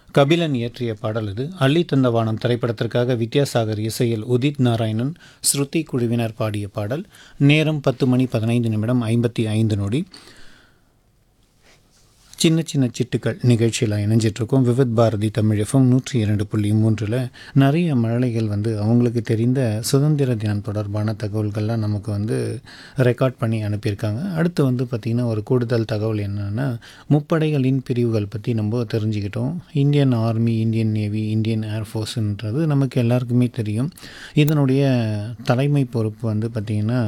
கபிலன் இயற்றிய பாடல் இது அள்ளி தந்தவானம் திரைப்படத்திற்காக வித்யாசாகர் இசையில் உதித் நாராயணன் ஸ்ருதி குழுவினர் பாடிய பாடல் நேரம் பத்து மணி பதினைந்து நிமிடம் ஐம்பத்தி ஐந்து நொடி சின்ன சின்ன சிட்டுக்கள் நிகழ்ச்சியில் இணைஞ்சிட்ருக்கோம் விவித் பாரதி தமிழ் எஃப்எம் நூற்றி இரண்டு புள்ளி மூன்றில் நிறைய மழலைகள் வந்து அவங்களுக்கு தெரிந்த சுதந்திர தினம் தொடர்பான தகவல்கள்லாம் நமக்கு வந்து ரெக்கார்ட் பண்ணி அனுப்பியிருக்காங்க அடுத்து வந்து பார்த்திங்கன்னா ஒரு கூடுதல் தகவல் என்னென்னா முப்படைகளின் பிரிவுகள் பற்றி நம்ம தெரிஞ்சுக்கிட்டோம் Indian army Indian navy Indian ஏர்ஃபோர்ஸுன்றது நமக்கு எல்லாருக்குமே தெரியும் இதனுடைய தலைமை பொறுப்பு வந்து பார்த்திங்கன்னா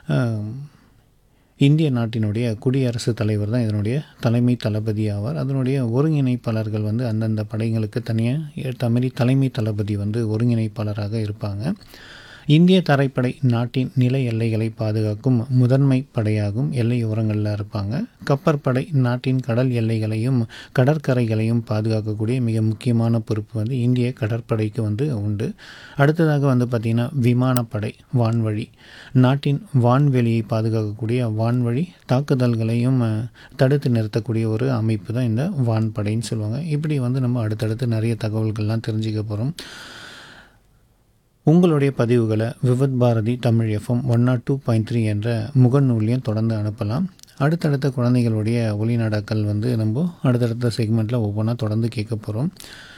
இந்திய நாட்டினுடைய குடியரசுத் தலைவர் தான் இதனுடைய தலைமை தளபதி ஆவார் அதனுடைய ஒருங்கிணைப்பாளர்கள் வந்து அந்தந்த படைகளுக்கு தனியாக ஏற்ற மாதிரி தலைமை தளபதி வந்து ஒருங்கிணைப்பாளராக இருப்பாங்க இந்திய தரைப்படை நாட்டின் நில எல்லைகளை பாதுகாக்கும் முதன்மை படையாகும் எல்லை ஓரங்களில் இருப்பாங்க கப்பற்படை நாட்டின் கடல் எல்லைகளையும் கடற்கரைகளையும் பாதுகாக்கக்கூடிய மிக முக்கியமான பொறுப்பு வந்து இந்திய கடற்படைக்கு வந்து உண்டு அடுத்ததாக வந்து பார்த்திங்கன்னா விமானப்படை வான்வழி நாட்டின் வான்வெளியை பாதுகாக்கக்கூடிய வான்வழி தாக்குதல்களையும் தடுத்து நிறுத்தக்கூடிய ஒரு அமைப்பு தான் இந்த வான்படைன்னு சொல்லுவாங்க இப்படி வந்து நம்ம அடுத்தடுத்து நிறைய தகவல்கள்லாம் தெரிஞ்சுக்க போகிறோம் உங்களுடைய பதிவுகளை Vividh Bharati Tamil FM one nought two point three என்ற முகநூல்லையும் தொடர்ந்து அனுப்பலாம் அடுத்தடுத்த குழந்தைகளுடைய ஒளிநாடாக்கள் வந்து நம்ம அடுத்தடுத்த செக்மெண்ட்டில் ஒவ்வொன்றா தொடர்ந்து கேட்க போகிறோம்